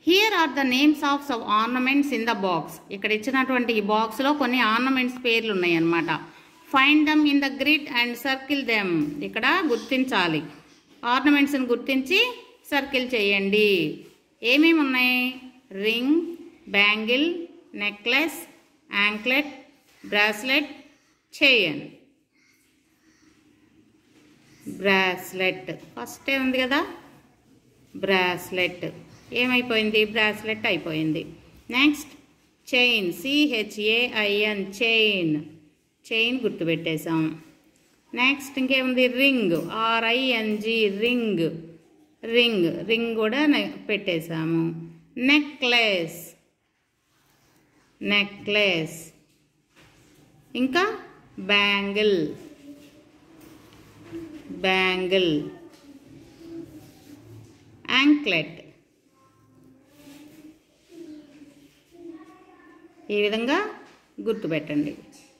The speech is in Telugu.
here are the names of some ornaments in the box ఇక్కడ ఇచ్చినటువంటి ఈ బాక్స్లో కొన్ని ఆర్నమెంట్స్ పేర్లు ఉన్నాయి అన్నమాట find them in the grid and circle them ఇక్కడ గుర్తించాలి ఆర్నమెంట్స్ని గుర్తించి సర్కిల్ చేయండి ఏమేమి ఉన్నాయి ring bangle necklace anklet bracelet chain bracelet ఫస్టే ఉంది కదా బ్రాస్లెట్ ఏమైపోయింది బ్రాస్లెట్ అయిపోయింది next chain C H A I N chain chain గుర్తుపెట్టేశాం నెక్స్ట్ ఇంకేముంది ring R I N G ring ring ring కూడా నె- పెట్టేశాము నెక్లెస్ నెక్లెస్ ఇంకా బ్యాంగిల్ బ్యాంగిల్ యాంక్లెట్ ఈ విధంగా గుర్తుపెట్టండి